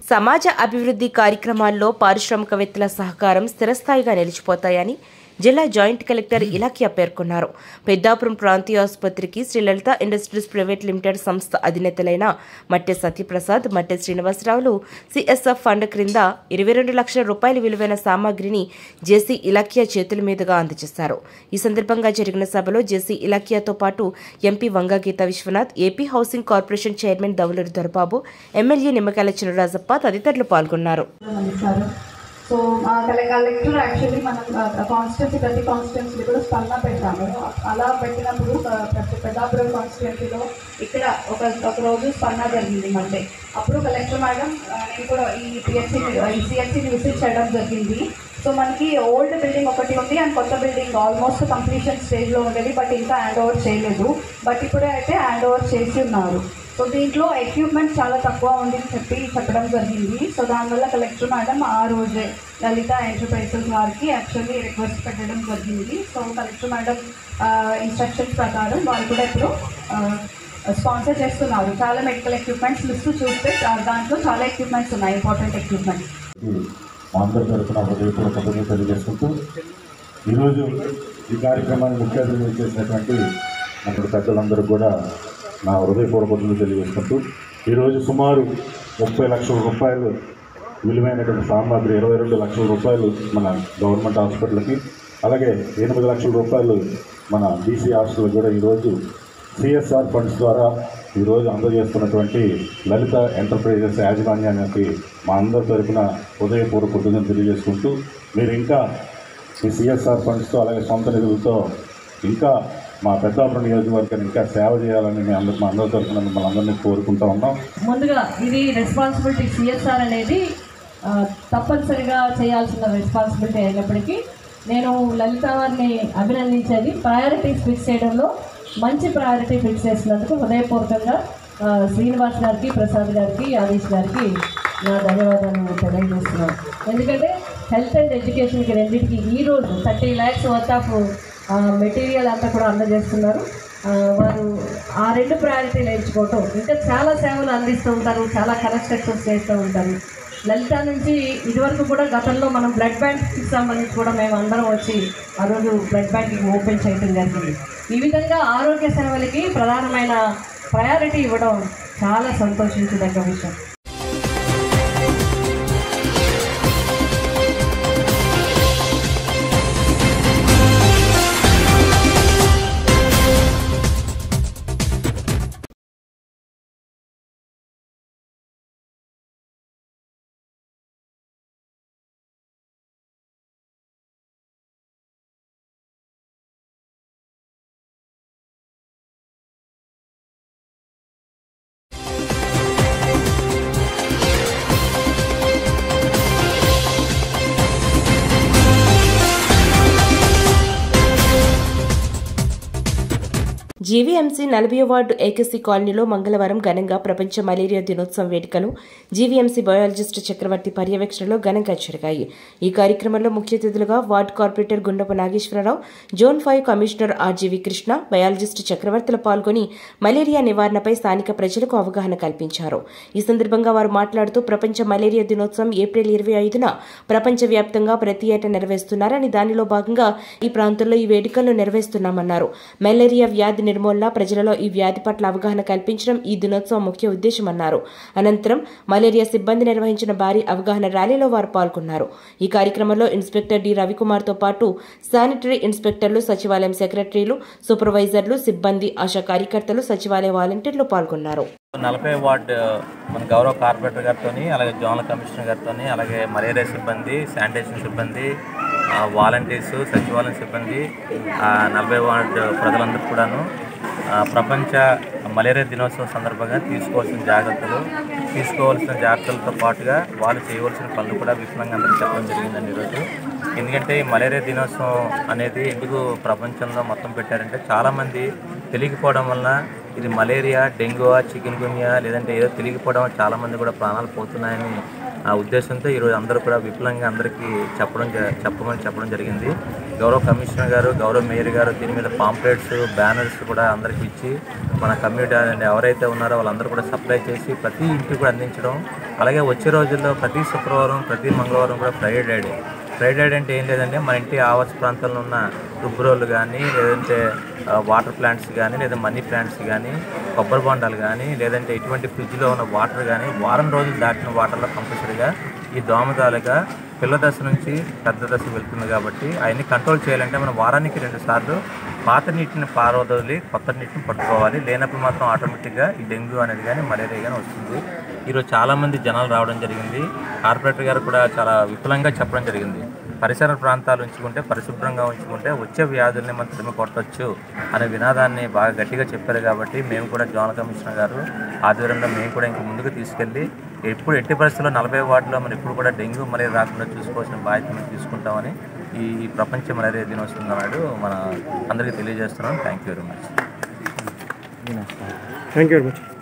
సమాజ అభివృద్ధి కార్యక్రమాల్లో పారిశ్రామికవేత్తల సహకారం స్థిరస్థాయిగా నిలిచిపోతాయని జిల్లా జాయింట్ కలెక్టర్ ఇలాఖ్య పేర్కొన్నారు పెద్దాపురం ప్రాంతీయ ఆసుపత్రికి Sri Lalitha industries private limited సంస్థ అధినేతలైన మట్టె సత్యప్రసాద్ మట్టె శ్రీనివాసరావులు సిఎస్ఎఫ్ ఫండ్ క్రింద ఇరవై రెండు లక్షల రూపాయల విలువైన సామాగ్రిని జేసీ ఇలాఖ్య చేతుల మీదుగా అందజేశారు ఈ సందర్భంగా జరిగిన సభలో జేసీ ఇలాఖ్యతో పాటు MP Vanga Geetha Viswanath AP housing corporation chairman Dowluri Dorababu MLA Nimmakayala Chinarajappa తదితరులు పాల్గొన్నారు ఇస్తారు సో ఆ కలె కలెక్టర్ యాక్చువల్లీ మనం కాన్స్టిట్యున్సీ ప్రతి కాన్స్టిట్యున్సీ కూడా స్పందన పెట్టాము అలా పెట్టినప్పుడు ఆ, ప్రతి పెద్దాపురం కాన్స్టిట్యున్సీలో ఇక్కడ ఒక ఒక రోజు స్పందన జరిగింది మండే అప్పుడు కలెక్టర్ మేడం ఆ, నేను కూడా ఈ పిహెచ్సి ఈ సిహెచ్సిని విజిట్ చేయడం జరిగింది సో మనకి ఓల్డ్ బిల్డింగ్ ఒకటి ఉంది అండ్ కొత్త బిల్డింగ్ ఆల్మోస్ట్ కంప్లీషన్ స్టేజ్లో ఉండేది బట్ ఇంకా హ్యాండ్ ఓవర్ చేయలేదు బట్ ఇప్పుడే అయితే హ్యాండ్ ఓవర్ చేసి ఉన్నారు సో దీంట్లో ఎక్విప్మెంట్ చాలా తక్కువ ఉంది అని చెప్పి చెప్పడం జరిగింది సో దానివల్ల కలెక్టర్ మేడం ఆ రోజే లలిత ఎంటర్ప్రైజెస్ వారికి యాక్చువల్లీ రిక్వెస్ట్ పెట్టడం జరిగింది సో కలెక్టర్ మేడం ఇన్స్ట్రక్షన్స్ ప్రకారం వాళ్ళు కూడా ఇప్పుడు స్పాన్సర్ చేస్తున్నారు చాలా మెడికల్ ఎక్విప్మెంట్స్ లిస్ట్ చూస్తే ఆ, దాంట్లో చాలా ఎక్విప్మెంట్స్ ఉన్నాయి ఇంపార్టెంట్ ఎక్విప్మెంట్స్ మా అందరి తరఫున హృదయపూర్వకంగా తెలియజేసుకుంటూ ఈరోజు ఈ కార్యక్రమాన్ని ముఖ్య అతిథిగా చేసినటువంటి మన పెద్దలందరూ కూడా నా హృదయపూర్వకంగా తెలియజేసుకుంటూ ఈరోజు సుమారు ముప్పై లక్షల రూపాయలు విలువైనటువంటి సామాగ్రి ఇరవై రెండు లక్షల రూపాయలు మన గవర్నమెంట్ హాస్పిటల్కి అలాగే ఎనిమిది లక్షల రూపాయలు మన బీసీ హాస్టల్ కూడా ఈరోజు సిఎస్ఆర్ ఫండ్స్ ద్వారా ఈరోజు అందజేస్తున్నటువంటి లలిత ఎంటర్ప్రైజెస్ యాజమాన్యానికి మా అందరి తరఫున హృదయపూర్వక కృతజ్ఞతలు తెలియజేసుకుంటూ మీరు ఇంకా ఈ సిఎస్ఆర్ ఫండ్స్తో అలాగే సొంత నిధులతో ఇంకా మా పెద్దాపురం నియోజకవర్గాన్ని ఇంకా సేవ చేయాలని మీ అందరి మా అందరి తరఫున మిమ్మల్ని అందరినీ కోరుకుంటా ఉన్నాం ముందుగా ఇది రెస్పాన్సిబిలిటీ సిఎస్ఆర్ అనేది ఆ, తప్పనిసరిగా చేయాల్సిన రెస్పాన్సిబిలిటీ అయినప్పటికీ నేను లలిత వారిని అభినందించేది ప్రయారిటీస్ ఫిక్స్ చేయడంలో మంచి ప్రయారిటీ ఫిక్స్ చేసినందుకు హృదయపూర్వకంగా ఆ, శ్రీనివాస్ గారికి ప్రసాద్ గారికి ఆదేశ్ గారికి నా ధన్యవాదాలు తెలియజేస్తున్నాను ఎందుకంటే హెల్త్ అండ్ ఎడ్యుకేషన్కి రెండింటికి ఈ రోజు thirty lakhs worth of material అంతా కూడా అందజేస్తున్నారు ఆ, వారు ఆ రెండు ప్రయారిటీలు ఎంచుకోవటం ఇంకా చాలా సేవలు అందిస్తూ ఉంటారు చాలా కన్స్ట్రక్షన్స్ చేస్తూ ఉంటారు లలిత నుంచి ఇదివరకు కూడా గతంలో మనం బ్లడ్ బ్యాంక్కి సంబంధించి కూడా మేము అందరం వచ్చి ఆ రోజు బ్లడ్ బ్యాంకింగ్ ఓపెన్ చేయడం జరిగింది ఈ విధంగా ఆరోగ్య సేవలకి ప్రధానమైన ప్రయారిటీ ఇవ్వడం చాలా సంతోషించదగ్గ విషయం జీవీఎంసీ నలభై వార్డు ఏకసీ కాలనీలో మంగళవారం ఘనంగా ప్రపంచ మలేరియా దినోత్సవం వేడుకలు జీవీఎంసీ బయాలజిస్ట్ చక్రవర్తి పర్యవేక్షణలో ఘనంగా జరిగాయి ఈ కార్యక్రమంలో ముఖ్య అతిథులుగా ward corporator Gundapu Nageswararao zone five commissioner RGV Krishna biologist Chakravarthulu పాల్గొని మలేరియా నివారణపై స్థానిక ప్రజలకు అవగాహన కల్పించారు ఈ సందర్భంగా వారు మాట్లాడుతూ ప్రపంచ మలేరియా దినోత్సవం ఏప్రిల్ ఇరవై ఐదున ప్రపంచవ్యాప్తంగా ప్రతి ఏటా నిర్వహిస్తున్నారని దానిలో భాగంగా ఈ ప్రాంతంలో ఈ వేడుకలను నిర్వహిస్తున్నామన్నారు మలేరియా వ్యాధి నిర్మూలన ప్రజలలో ఈ వ్యాధి పట్ల అవగాహన కల్పించడం ఈ దినోత్సవం ముఖ్య ఉద్దేశమన్నారు అనంతరం మలేరియా సిబ్బంది నిర్వహించిన భారీ అవగాహన ర్యాలీలో వారు పాల్గొన్నారు ఈ కార్యక్రమంలో ఇన్స్పెక్టర్ డి రవికుమార్తో పాటు శానిటరీ ఇన్స్పెక్టర్లు సచివాలయం సెక్రటరీలు సూపర్వైజర్లు సిబ్బంది ఆశా కార్యకర్తలు సచివాలయ వాలంటీర్లు పాల్గొన్నారు నలభై వార్డు మన గౌరవ కార్పొరేటర్ గారితో అలాగే జోనల్ కమిషనర్ గారితో అలాగే మలేరియా సిబ్బంది శానిటేషన్ సిబ్బంది ఆ, వాలంటీర్స్ సచివాలయం సిబ్బంది ఆ, నలభై వార్డు ప్రజలందరూ కూడాను ఆ, ప్రపంచ మలేరియా దినోత్సవం సందర్భంగా తీసుకోవాల్సిన జాగ్రత్తలు తీసుకోవాల్సిన జాగ్రత్తలతో పాటుగా వాళ్ళు చేయవలసిన పనులు కూడా విఫలంగా అందరికీ చెప్పడం జరిగిందండి ఈరోజు ఎందుకంటే ఈ మలేరియా దినోత్సవం అనేది ఎందుకు ప్రపంచంలో మొత్తం పెట్టారంటే చాలామంది తెలియకపోవడం వలన ఇది మలేరియా డెంగ్యూ చికెన్ గున్యా లేదంటే ఏదో తెలియకపోవడం వల్ల చాలామంది కూడా ప్రాణాలు పోతున్నాయని ఆ ఉద్దేశంతో ఈరోజు అందరూ కూడా విపులంగా అందరికీ చెప్పడం జ- చెప్పమని చెప్పడం జరిగింది గౌరవ కమిషనర్ గారు గౌరవ మేయర్ గారు దీని మీద పాంప్లెట్స్ బ్యానర్స్ కూడా అందరికి ఇచ్చి మన కమ్యూనిటీ అండ్ ఎవరైతే ఉన్నారో వాళ్ళందరూ కూడా సప్లై చేసి ప్రతి ఇంటికి కూడా అందించడం అలాగే వచ్చే రోజుల్లో ప్రతి శుక్రవారం ప్రతి మంగళవారం కూడా ఫ్రైడే డే ఫ్రైడే డే అంటే ఏం లేదంటే మన ఇంటి ఆవాస ప్రాంతంలో ఉన్న రుబ్బురోళ్ళు కానీ లేదంటే ఆ, వాటర్ ప్లాంట్స్ కానీ లేదా మనీ ప్లాంట్స్ కానీ కొబ్బరి బొండాలు కానీ లేదంటే ఇటువంటి ఫ్రిడ్జ్లో ఉన్న వాటర్ కానీ వారం రోజులు దాటిన వాటర్లో కంపల్సరీగా ఈ దోమదాలుగా పిల్ల దశ నుంచి పెద్ద దశ వెళ్తుంది కాబట్టి అవన్నీ కంట్రోల్ చేయాలంటే మనం వారానికి రెండు సార్లు పాత నీటిని పారవదలి కొత్త నీటిని పట్టుకోవాలి లేనప్పుడు మాత్రం ఆటోమేటిక్గా ఈ డెంగ్యూ అనేది కానీ మలేరియా కానీ వస్తుంది ఈరోజు చాలామంది జనాలు రావడం జరిగింది కార్పొరేటర్ గారు కూడా చాలా విపులంగా చెప్పడం జరిగింది పరిసర ప్రాంతాలు ఉంచుకుంటే పరిశుభ్రంగా ఉంచుకుంటే వచ్చే వ్యాధుల్ని మనం తరిమి కొట్టచ్చు అనే వినాదాన్ని బాగా గట్టిగా చెప్పారు కాబట్టి మేము కూడా జోనల్ కమిషనర్ గారు ఆధ్వర్యంలో మేము కూడా ఇంక ముందుకు తీసుకెళ్ళి ఎప్పుడు ఎట్టి పరిస్థితుల్లో నలభై వార్డులో మనం ఎప్పుడు కూడా డెంగ్యూ మలేరియా రాకుండా చూసుకోవాల్సిన బాధ్యత మేము తీసుకుంటామని ఈ ప్రపంచ మలేరియా దినోత్సవం నాడు మన అందరికీ తెలియజేస్తున్నాం thank you very much thank you very much